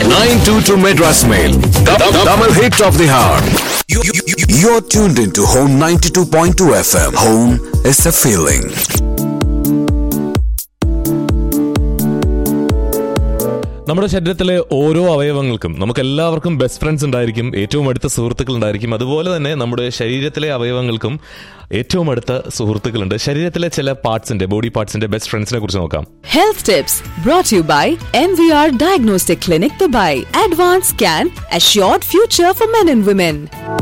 922 Madras Mail. Double hit of the heart. You're tuned into Home 92.2 FM. Home is a feeling. നമ്മുടെ ശരീരത്തിലെ ഓരോ അവയവങ്ങൾക്കും നമുക്ക് എല്ലാവർക്കും best friends ഉണ്ടായിരിക്കും ഏറ്റവും അടുത്ത സുഹൃത്തുക്കൾ ഉണ്ടായിരിക്കും അതുപോലെ തന്നെ നമ്മുടെ ശരീരത്തിലെ അവയവങ്ങൾക്കും ഏറ്റവും അടുത്ത സുഹൃത്തുക്കളുണ്ട് ശരീരത്തിലെ ചില പാർട്സിന്റെ ബോഡി പാർട്സിന്റെ ബെസ്റ്റ് ഫ്രണ്ട്സിനെ കുറിച്ച് നോക്കാം Health tips brought to you by MVR Diagnostic Clinic Dubai. Advanced Scan, assured future for men and women.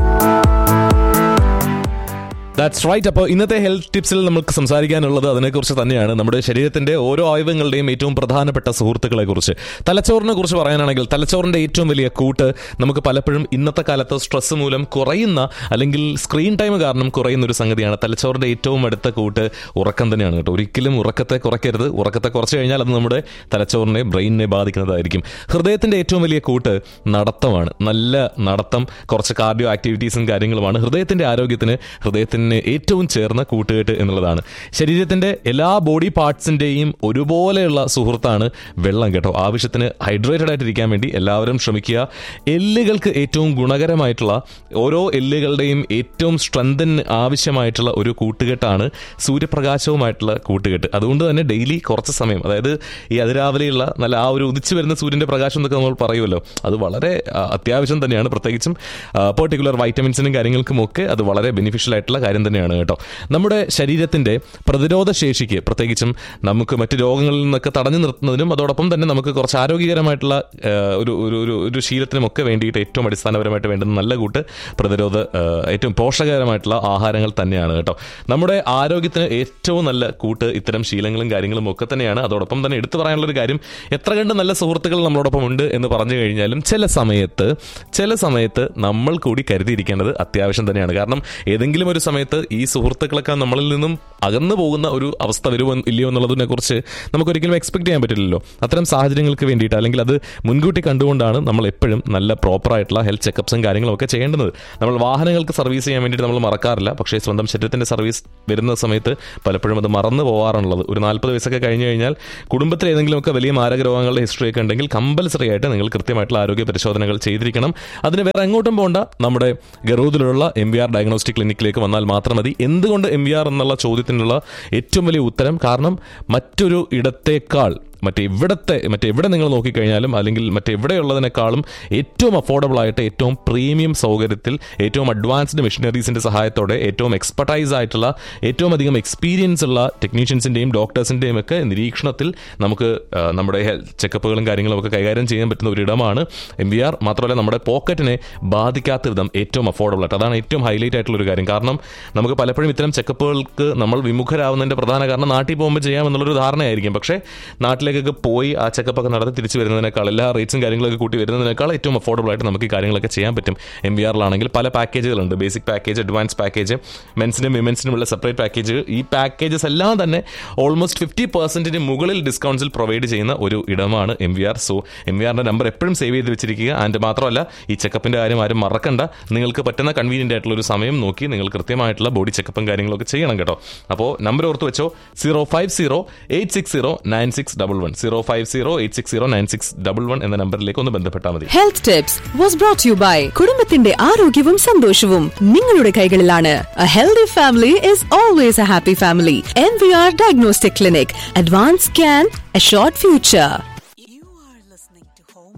That's right അപ്പോൾ ഇന്നത്തെ ഹെൽത്ത് ടിപ്സിൽ നമുക്ക് സംസാരിക്കാനുള്ളത് അതിനെക്കുറിച്ച് തന്നെയാണ് നമ്മുടെ ശരീരത്തിന്റെ ഓരോ അവയവങ്ങളുടെയും ഏറ്റവും പ്രധാനപ്പെട്ട സുഹൃത്തുക്കളെ കുറിച്ച് തലച്ചോറിനെ കുറിച്ച് പറയാനാണെങ്കിൽ തലച്ചോറിന്റെ ഏറ്റവും വലിയ കൂട്ട് നമുക്ക് പലപ്പോഴും ഇന്നത്തെ കാലത്ത് സ്ട്രെസ് മൂലം കുറയുന്ന അല്ലെങ്കിൽ സ്ക്രീൻ ടൈം കാരണം കുറയുന്ന ഒരു സംഗതിയാണ് തലച്ചോറിന്റെ ഏറ്റവും അടുത്ത കൂട്ട് ഉറക്കം തന്നെയാണ് കേട്ടോ ഒരിക്കലും ഉറക്കത്തെ കുറയ്ക്കരുത് ഉറക്കത്തെ കുറച്ച് കഴിഞ്ഞാൽ അത് നമ്മുടെ തലച്ചോറിനെ ബ്രെയിനിനെ ബാധിക്കുന്നതായിരിക്കും ഹൃദയത്തിന്റെ ഏറ്റവും വലിയ കൂട്ട് നടത്തമാണ് നല്ല നടത്തം കുറച്ച് കാർഡിയോ ആക്ടിവിറ്റീസും കാര്യങ്ങളുമാണ് ഹൃദയത്തിന്റെ ആരോഗ്യത്തിന് ഹൃദയത്തിന് ഏറ്റവും ചേർന്ന കൂട്ടുകെട്ട് എന്നുള്ളതാണ് ശരീരത്തിന്റെ എല്ലാ ബോഡി പാർട്സിന്റെയും ഒരുപോലെയുള്ള സുഹൃത്താണ് വെള്ളം കേട്ടോ ആവശ്യത്തിന് ഹൈഡ്രേറ്റഡ് ആയിട്ടിരിക്കാൻ വേണ്ടി എല്ലാവരും ശ്രമിക്കുക എല്ലുകൾക്ക് ഏറ്റവും ഗുണകരമായിട്ടുള്ള ഓരോ എല്ലുകളുടെയും ഏറ്റവും സ്ട്രെങ്തന് ആവശ്യമായിട്ടുള്ള ഒരു കൂട്ടുകെട്ടാണ് സൂര്യപ്രകാശവുമായിട്ടുള്ള കൂട്ടുകെട്ട് അതുകൊണ്ട് തന്നെ ഡെയിലി കുറച്ച് സമയം അതായത് ഈ അതിരാവിലെയുള്ള നല്ല ആ ഒരു ഉദിച്ചു വരുന്ന സൂര്യന്റെ പ്രകാശം എന്നൊക്കെ നമ്മൾ പറയുമല്ലോ അത് വളരെ ആ, അത്യാവശ്യം തന്നെയാണ് പ്രത്യേകിച്ചും പെർട്ടിക്കുലർ വൈറ്റമിൻസിനും കാര്യങ്ങൾക്കും ഒക്കെ അത് വളരെ ബെനിഫിഷ്യൽ ആയിട്ടുള്ള കാര്യം തന്നെയാണ് കേട്ടോ നമ്മുടെ ശരീരത്തിന്റെ പ്രതിരോധ ശേഷിക്ക് പ്രത്യേകിച്ചും നമുക്ക് മറ്റ് രോഗങ്ങളിൽ നിന്നൊക്കെ തടഞ്ഞു നിർത്തുന്നതിനും അതോടൊപ്പം തന്നെ നമുക്ക് കുറച്ച് ആരോഗ്യകരമായിട്ടുള്ള ആ, ഒരു ഒരു ഒരു ഒരു ശീലത്തിനും ഒക്കെ വേണ്ടിയിട്ട് ഏറ്റവും അടിസ്ഥാനപരമായിട്ട് വേണ്ടുന്ന നല്ല കൂട്ട് പ്രതിരോധ ആ, ഏറ്റവും പോഷകകരമായിട്ടുള്ള ആഹാരങ്ങൾ തന്നെയാണ് കേട്ടോ നമ്മുടെ ആരോഗ്യത്തിന് ഏറ്റവും നല്ല കൂട്ട് ഇത്തരം ശീലങ്ങളും കാര്യങ്ങളും ഒക്കെ തന്നെയാണ് അതോടൊപ്പം തന്നെ എടുത്തു പറയാനുള്ള ഒരു കാര്യം എത്ര കണ്ട് നല്ല സുഹൃത്തുക്കൾ നമ്മളോടൊപ്പം ഉണ്ട് എന്ന് പറഞ്ഞു കഴിഞ്ഞാലും ചില സമയത്ത് ചില സമയത്ത് നമ്മൾ കൂടി കരുതിയിരിക്കേണ്ടത് അത്യാവശ്യം തന്നെയാണ് കാരണം ഏതെങ്കിലും ഒരു സമയത്ത് ഈ സുഹൃത്തുക്കളൊക്കെ നമ്മളിൽ നിന്നും അകന്നു പോകുന്ന ഒരു അവസ്ഥ വരുമോ ഇല്ലയോ എന്നുള്ളതിനെ കുറിച്ച് നമുക്കൊരിക്കലും എക്സ്പെക്ട് ചെയ്യാൻ പറ്റില്ലല്ലോ അത്തരം സാഹചര്യങ്ങൾക്ക് വേണ്ടിയിട്ട് അല്ലെങ്കിൽ അത് മുൻകൂട്ടി കണ്ടുകൊണ്ടാണ് നമ്മൾ എപ്പോഴും നല്ല പ്രോപ്പർ ആയിട്ടുള്ള ഹെൽത്ത് ചെക്കപ്സും കാര്യങ്ങളും ഒക്കെ ചെയ്യേണ്ടത് നമ്മൾ വാഹനങ്ങൾക്ക് സർവീസ് ചെയ്യാൻ വേണ്ടിയിട്ട് നമ്മൾ മറക്കാറില്ല പക്ഷേ സ്വന്തം ശരീരത്തിന്റെ സർവീസ് വരുന്ന സമയത്ത് പലപ്പോഴും അത് മറന്നു പോകാറുള്ളത് ഒരു നാൽപ്പത് വയസ്സൊക്കെ കഴിഞ്ഞു കഴിഞ്ഞാൽ കുടുംബത്തിൽ ഏതെങ്കിലുമൊക്കെ വലിയ മാരക രോഗങ്ങളുടെ ഹിസ്റ്ററി ഒക്കെ ഉണ്ടെങ്കിൽ കമ്പൽസറി ആയിട്ട് നിങ്ങൾ കൃത്യമായിട്ടുള്ള ആരോഗ്യ പരിശോധനകൾ ചെയ്തിരിക്കണം അതിന് വേറെ എങ്ങോട്ടും പോകണ്ട നമ്മുടെ ഗറൂദിലുള്ള എം വി ആർ ഡയഗ്നോസ്റ്റിക് ക്ലിനിക്കിലേക്ക് വന്നാൽ മാത്രം മതി എന്തുകൊണ്ട് എം വി ആർ എന്നുള്ള ചോദ്യത്തിനുള്ള ഏറ്റവും വലിയ ഉത്തരം കാരണം മറ്റൊരു ഇടത്തേക്കാൾ മറ്റെവിടത്തെ മറ്റെവിടെ നിങ്ങൾ നോക്കിക്കഴിഞ്ഞാലും അല്ലെങ്കിൽ മറ്റെവിടെയുള്ളതിനേക്കാളും ഏറ്റവും അഫോർഡബിൾ ആയിട്ട് ഏറ്റവും പ്രീമിയം സൗകര്യത്തിൽ ഏറ്റവും അഡ്വാൻസ്ഡ് മെഷീനറീസിന്റെ സഹായത്തോടെ ഏറ്റവും എക്സ്പെർട്ടൈസ് ആയിട്ടുള്ള ഏറ്റവും അധികം എക്സ്പീരിയൻസ് ഉള്ള ടെക്നീഷ്യൻസിന്റെയും ഡോക്ടേഴ്സിന്റെയും ഒക്കെ നിരീക്ഷണത്തിൽ നമുക്ക് ആ, നമ്മുടെ ഹെൽത്ത് ചെക്കപ്പുകളും കാര്യങ്ങളും ഒക്കെ കൈകാര്യം ചെയ്യാൻ പറ്റുന്ന ഒരു ഇടമാണ് എം വി ആർ മാത്രമല്ല നമ്മുടെ പോക്കറ്റിനെ ബാധിക്കാത്ത വിധം ഏറ്റവും അഫോർഡബിൾ ആയിട്ട് അതാണ് ഏറ്റവും ഹൈലൈറ്റ് ആയിട്ടുള്ള ഒരു കാര്യം കാരണം നമുക്ക് പലപ്പോഴും ഇത്തരം ചെക്കപ്പുകൾക്ക് നമ്മൾ വിമുഖരാവുന്നതിന്റെ പ്രധാന കാരണം നാട്ടിൽ പോകുമ്പോൾ ചെയ്യാമെന്നുള്ളൊരു ധാരണയായിരിക്കും പക്ഷേ നാട്ടിലേക്കൊക്കെ പോയി ആ ചെക്കപ്പ് ഒക്കെ നടത്തി തിരിച്ചു വരുന്നതിനേക്കാൾ എല്ലാ റേറ്റ്സും കാര്യങ്ങളൊക്കെ കൂട്ടി വരുന്നതിനേക്കാൾ ഏറ്റവും അഫോർഡബിൾ ആയിട്ട് നമുക്ക് ഈ കാര്യങ്ങളൊക്കെ ചെയ്യാൻ പറ്റും എം വി ആറിലാണെങ്കിൽ പല പാക്കേജുകളുണ്ട് ബേസിക് പാക്കേജ് അഡ്വാൻസ് പാക്കേജ് മെൻസിനും വിമൻസിനും ഉള്ള സെപ്പറേറ്റ് പാക്കേജ് ഈ പാക്കേജസ് എല്ലാം തന്നെ ഓൾമോസ്റ്റ് ഫിഫ്റ്റി പെർസെന്റിന് മുകളിൽ ഡിസ്കൗണ്ട്സിൽ പ്രൊവൈഡ് ചെയ്യുന്ന ഒരു ഇടമാണ് M V R so M V ആറിന്റെ നമ്പർ എപ്പോഴും സേവ് ചെയ്ത് വെച്ചിരിക്കുക ആൻഡ് മാത്രമല്ല ഈ ചെക്കപ്പിന്റെ കാര്യം ആരും മറക്കണ്ട നിങ്ങൾക്ക് പറ്റുന്ന കൺവീനിയന്റ് ആയിട്ടുള്ള ഒരു സമയം നോക്കി നിങ്ങൾ കൃത്യമായിട്ടുള്ള ബോഡി ചെക്കപ്പും കാര്യങ്ങളൊക്കെ ചെയ്യണം കേട്ടോ അപ്പോൾ നമ്പർ ഓർത്ത് വെച്ചോ zero five zero eight six zero nine six double one zero five zero eight six zero nine six double one എന്ന നമ്പറിലേക്ക് ഒന്ന് ബന്ധപ്പെട്ടാൽ മതി Health tips was brought to you by കുടുംബത്തിന്റെ ആരോഗ്യവും സന്തോഷവും നിങ്ങളുടെ കൈകളിലാണ് A healthy family is always a happy family. MVR Diagnostic Clinic. Advanced Scan, assured future. You are listening to Home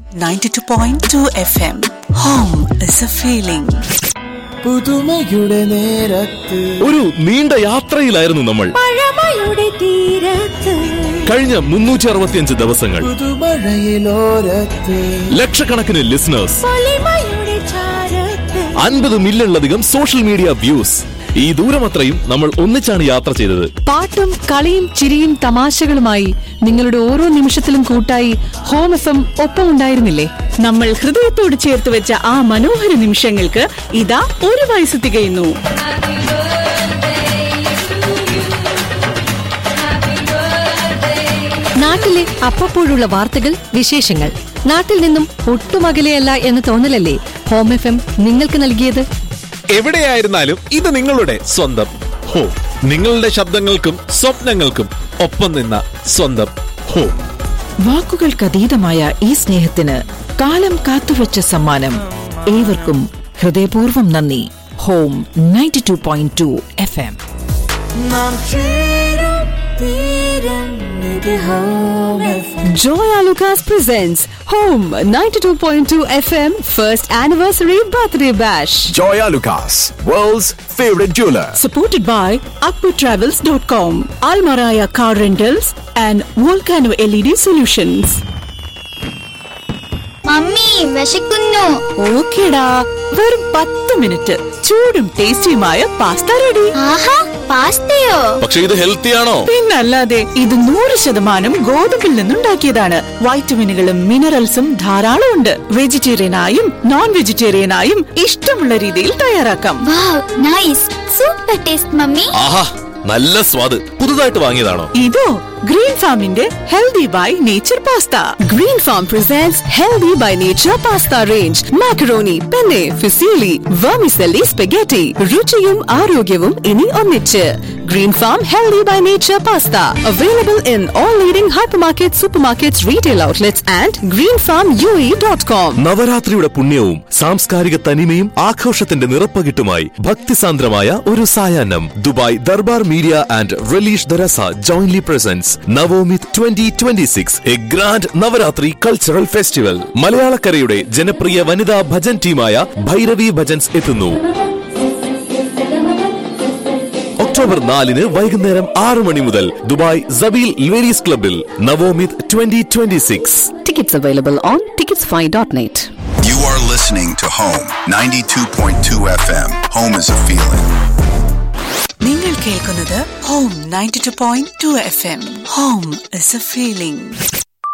92.2 FM. Home is a feeling. പുതുമയുടെ നേരത്ത് ഒരു നീണ്ട യാത്രയിലായിരുന്നു നമ്മൾ കഴിഞ്ഞ മുന്നൂറ്റി അറുപത്തിയഞ്ച് ദിവസങ്ങൾ പുതുമഴയിലോരത്ത് ലക്ഷക്കണക്കിന് ലിസണേഴ്സ് അൻപത് മില്യണിലധികം സോഷ്യൽ മീഡിയ വ്യൂസ് ഈ ദൂരമത്രയും നമ്മൾ ഒന്നിച്ചാണ് യാത്ര ചെയ്തത് പാട്ടും കളിയും ചിരിയും തമാശകളുമായി നിങ്ങളുടെ ഓരോ നിമിഷത്തിലും കൂട്ടായി ഹോം എഫ് എം ഒപ്പം ഉണ്ടായിരുന്നില്ലേ നമ്മൾ ഹൃദയത്തോട് ചേർത്ത് വെച്ച ആ മനോഹര നിമിഷങ്ങൾക്ക് ഇതാ ഒരു വയസ്സ് തികയുന്നു നാട്ടിലെ അപ്പപ്പോഴുള്ള വാർത്തകൾ വിശേഷങ്ങൾ നാട്ടിൽ നിന്നും ഒട്ടും അകലെയല്ല എന്ന തോന്നലല്ലേ ഹോം എഫ് എം നിങ്ങൾക്ക് നൽകിയത് എവിടെയായിരുന്നാലും ഇത് നിങ്ങളുടെ സ്വന്തം ഹോ നിങ്ങളുടെ ശബ്ദങ്ങൾക്കും സ്വപ്നങ്ങൾക്കും ഒപ്പം നിന്ന സ്വന്തം ഹോ വാക്കുകൾക്കതീതമായ ഈ സ്നേഹത്തിന് കാലം കാത്തുവച്ച സമ്മാനം ഏവർക്കും ഹൃദയപൂർവ്വം നന്ദി home ninety two point two F M നാം ചേരും തീരും ഇത് home FM. Joya Lucas presents Home 92.2 FM First Anniversary Birthday Bash. Joya Lucas, world's favorite jeweler. Supported by AkbarTravels.com, Almaraya Car Rentals, and Volcano LED Solutions. Mummy വിശക്കുന്നു ഓക്കേടാ വെറും പത്ത് minute ചൂടും ടേസ്റ്റിയുമായ pasta ready ആഹാ പാസ്തയോ പക്ഷെ ഇത് ഹെൽത്തി ആണോ പിന്നല്ലാതെ ഇത് നൂറ് ശതമാനം ഗോതമ്പിൽ നിന്നുണ്ടാക്കിയതാണ് വൈറ്റമിനുകളും മിനറൽസും ധാരാളം ഉണ്ട് വെജിറ്റേറിയനായും നോൺ വെജിറ്റേറിയനായും ഇഷ്ടമുള്ള രീതിയിൽ തയ്യാറാക്കാം wow nice super taste mummy ആഹാ നല്ല സ്വാദ് പുതുതായിട്ട് വാങ്ങിയതാണോ ഇതോ ഗ്രീൻ ഫാമിന്റെ healthy by nature pasta Green Farm presents Healthy by Nature Pasta Range. Macaroni, penne, fusilli, vermicelli spaghetti. രുചിയും ആരോഗ്യവും ഇനി ഒന്നിച്ച് Green Farm Healthy by Nature Pasta. Available in all leading hypermarkets, supermarkets, retail outlets and greenfarmue.com. നവരാത്രിയുടെ പുണ്യവും സാംസ്കാരിക തനിമയും ആഘോഷത്തിന്റെ നിറപ്പകിട്ടുമായി ഭക്തിസാന്ദ്രമായ ഒരു സായാഹ്നം Dubai Darbar media and Relish ദറസ ജോയിൻലി പ്രസൻസ് നവോമിത് twenty twenty six a grand Navratri cultural festival മലയാളക്കരയുടെ ജനപ്രിയ വനിതാ ഭജൻ ടീമായ ഭൈരവി ഭജൻസ് എത്തുന്നു ഒക്ടോബർ നാലിന് വൈകുന്നേരം ആറ് മണി മുതൽ ദുബായ് സബീൽ ലേഡീസ് ക്ലബിൽ നവോമിത് twenty twenty six Tickets available on ticketsfy.net. You are listening to Home 92.2 FM. Home is a feeling. നിങ്ങൾ കേൾക്കുന്നത് home ninety two point two F M home is a feeling